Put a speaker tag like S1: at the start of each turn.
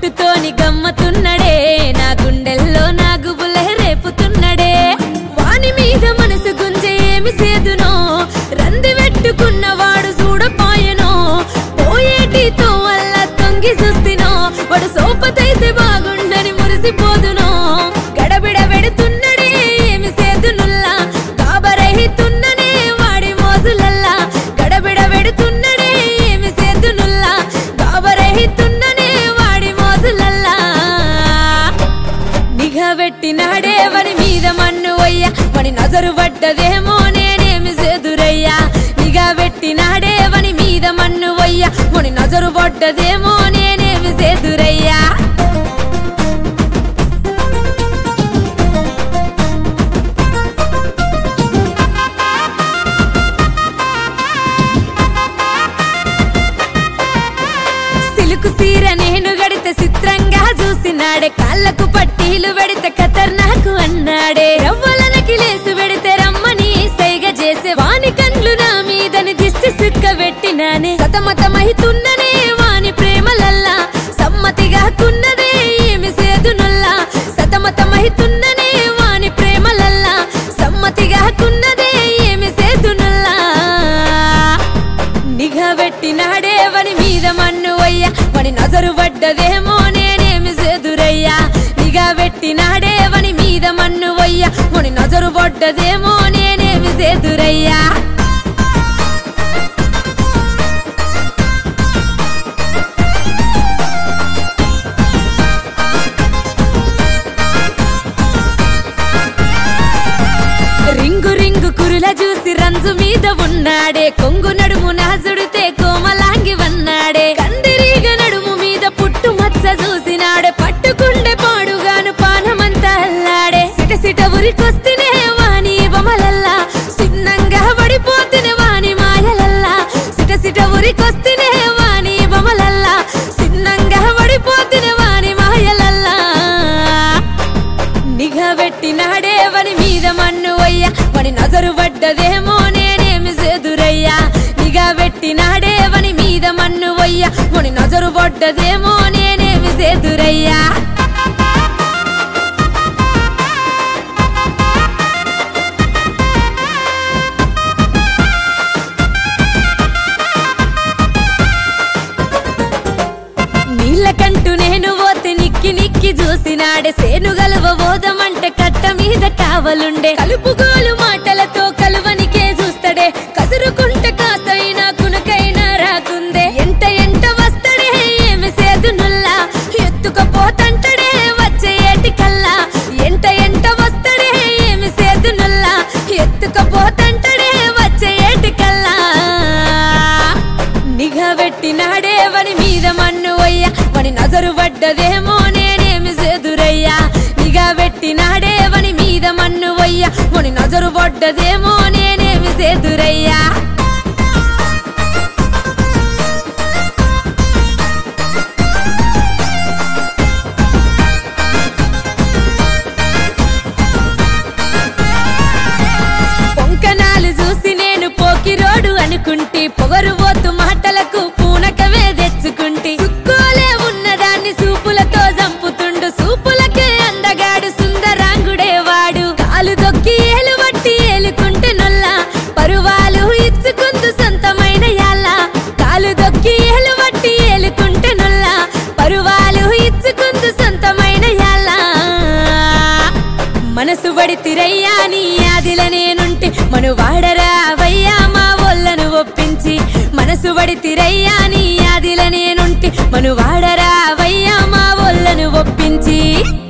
S1: జుట్టుతోని గమ్మతున్నడే నా గుండెల్లో నా గుబులే రేపుతున్నడే వాని మీద మనసు గుంజే ఏమి సేదునో రంది పెట్టుకున్నవాడు చూడపాయనో పోయేటితో వల్ల తొంగి చూస్తినో వాడు సోపతైతే బాగుండని మురిసిపోదునో గడబిడ పెడుతున్నడే ఏమి సేదునుల్లా కాబరహితున్ననే వాడి మోజులల్లా గడబిడ పెడుతున్నడే ఏమి సేదునుల్లా కాబరహితున్ననే వాడి మోజులల్లా నిఘా పెట్టినాడే వని మీద మన్ను అయ్యా వని నజరు పడ్డదేమో నేనేమి చేదురయ్యా నిఘా పెట్టినాడే వని మీద మన్ను అయ్యా వని నజరు పడ్డదేమో నేనేమి చేదురయ్యా సిలుకు సీర నేను గడితే చిత్రంగా చూసినాడే కాళ్ళకు పట్టీలు పెడితే ఖతర్నాకు అన్నాడే రవ్వలనకి లేసు పెడితే రమ్మని సైగ చేసే వాని కండ్లు నా మీదని దిష్టి సుక్క పెట్టినానే సతమతమహితున్ననే వాని ప్రేమలల్లా సమ్మతిగా కున్నదే ఏమి సేదునుల్లా సతమతమహితున్ననే వాని ప్రేమలల్లా సమ్మతిగా కున్నదే ఏమి సేదునుల్లా నిఘా పెట్టినాడే వని మీద మన్ను అయ్యా వని నజరు పడ్డదేమో నేనేమి చేదురయ్యా నిఘా పెట్టినాడే వని మీద మన్ను అయ్యా వని నజరు పడ్డదేమో నేనేమి చేదురయ్యా రింగు రింగు కురుల చూసి రంజు మీద ఉన్నాడే కొంగు నడుము నాజుడితే కోమలాంగి వన్నాడే కందిరీగ నడుము మీద పుట్టు మచ్చ చూసినాడే పట్టుకుండే పాడుగాను పానమంతా అల్లాడే సిట సిట ఉరికొస్తేనే వాని బొమలల్లా సిన్నంగా పడిపోతేనే వాని మాయలల్లా సిట సిట ఉరికొస్తేనే వాని బొమలల్లా సిన్నంగా పడిపోతేనే వాని మాయలల్లా నిఘా పెట్టినాడే వని మీద మన్ను అయ్యా వని నజరు పడ్డదేమో నేనేమి చేదురయ్యా నిఘా పెట్టినాడే వని మీద మన్ను అయ్యా వని నజరు పడ్డదేమో నేనేమి చేదురయ్యా నీళ్ళకంటూ నేను పోతే నిక్కి నిక్కి చూసినాడే సేను గలవ ఓదమంటే కట్ట మీద కావలుండే కలుపుగోలు మాటలతో కలువనికే చూస్తాడే కసురుకుంటే కాస్తైనా కునకైనా రాకుందే ఎంట ఎంట వస్తడే ఏమి సేదునుల్లా ఎత్తుకపోతంటడే వచ్చే ఏటి కల్లా ఎంట ఎంట వస్తడే ఏమి సేదునుల్లా ఎత్తుకపోతంటడే వచ్చే ఏటి కల్లా నిఘా పెట్టినాడే వని మీద మన్ను అయ్యా వని నజరు పడ్డదేమో నేనేమి చేదురయ్యా నిఘా పెట్టినాడే వని మీద మన్ను అయ్యా వని నజరు పడ్డదేమో నేనేమి చేదురయ్యా పొంకనాలు చూసి నేను పోకిరోడు అనుకుంటి పొగరు పోతు మాటలకు పూనకవే తెచ్చుకుంటి సుక్కోలే ఉన్నదాన్ని సూపులతో చంపుతుండు సూపులకే అందగాడు సుందరాంగుడే వాడు కాలు దొక్కి ఏలు బట్టి ఏలుకుంటే నొల్ల పరువాలు ఇచ్చుకుందు సొంతమైన యాళ్ళ కాలు దొక్కి ఏలు బట్టి ఏలుకుంటే నొల్ల పరువాలు ఇచ్చుకుందు సొంతమైన యాళ్ళ మనసు పడితిరయ్యా నీ ఆదిల నేనుంటి మను వాడరా అవయ్యా మా ఒళ్ళను ఒప్పించి మనసు పడితిరయ్యా నీ ఆదిల నేనుంటి మను వాడరా అవయ్యా మా ఒళ్ళను ఒప్పించి